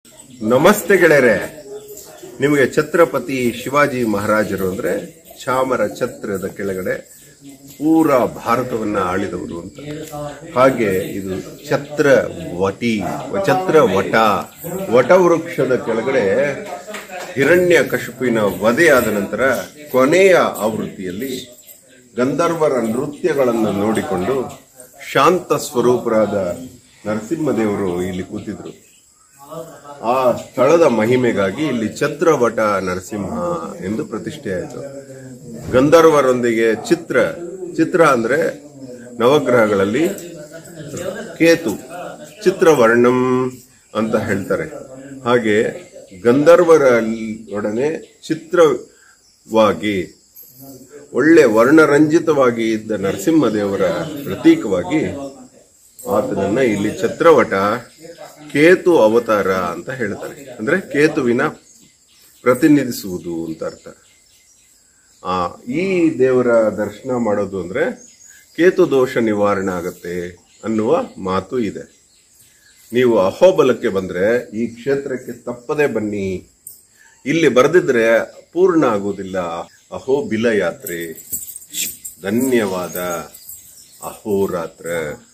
ನಮಸ್ತೆ ಗೆಳೆಯರೆ ನಿಮಗೆ ಛತ್ರಪತಿ ಶಿವಾಜಿ ಮಹಾರಾಜರು ಅಂದ್ರೆ ಚಾಮರ ಛತ್ರದ ಕೆಳಗಡೆ ಪೂರಾ ಭಾರತವನ್ನ ಆಳಿದವರು ಅಂತ ಹಾಗೆ ಇದು ಛತ್ರ ವಟಿ ಛತ್ರ ವಟ ವಟ ವೃಕ್ಷದ ಕೆಳಗಡೆ ಹಿರಣ್ಯ ಕಶುಪಿನ ವಧೆಯಾದ ನಂತರ ಕೊನೆಯ ಆವೃತ್ತಿಯಲ್ಲಿ ಗಂಧರ್ವರ ನೃತ್ಯಗಳನ್ನು ನೋಡಿಕೊಂಡು ಶಾಂತ ಸ್ವರೂಪರಾದ ನರಸಿಂಹದೇವರು ಇಲ್ಲಿ ಕೂತಿದ್ರು ಆ ಸ್ಥಳದ ಮಹಿಮೆಗಾಗಿ ಇಲ್ಲಿ ಛತ್ರವಟ ನರಸಿಂಹ ಎಂದು ಪ್ರತಿಷ್ಠೆ ಆಯಿತು ಗಂಧರ್ವರೊಂದಿಗೆ ಚಿತ್ರ ಚಿತ್ರ ಅಂದ್ರೆ ನವಗ್ರಹಗಳಲ್ಲಿ ಕೇತು ಚಿತ್ರವರ್ಣಂ ಅಂತ ಹೇಳ್ತಾರೆ ಹಾಗೆ ಗಂಧರ್ವರ ಒಡನೆ ಚಿತ್ರವಾಗಿ ಒಳ್ಳೆ ವರ್ಣರಂಜಿತವಾಗಿ ಇದ್ದ ನರಸಿಂಹದೇವರ ಪ್ರತೀಕವಾಗಿ ಆತನನ್ನ ಇಲ್ಲಿ ಛತ್ರವಟ ಕೇತು ಅವತಾರ ಅಂತ ಹೇಳ್ತಾರೆ ಅಂದ್ರೆ ಕೇತುವಿನ ಪ್ರತಿನಿಧಿಸುವುದು ಅಂತ ಅರ್ಥ ಆ ಈ ದೇವರ ದರ್ಶನ ಮಾಡೋದು ಅಂದ್ರೆ ಕೇತು ದೋಷ ನಿವಾರಣೆ ಆಗತ್ತೆ ಅನ್ನುವ ಮಾತು ಇದೆ ನೀವು ಅಹೋಬಲಕ್ಕೆ ಬಂದ್ರೆ ಈ ಕ್ಷೇತ್ರಕ್ಕೆ ತಪ್ಪದೆ ಬನ್ನಿ ಇಲ್ಲಿ ಬರೆದಿದ್ರೆ ಪೂರ್ಣ ಆಗುವುದಿಲ್ಲ ಅಹೋಬಿಲ ಯಾತ್ರೆ ಧನ್ಯವಾದ ಅಹೋರಾತ್ರ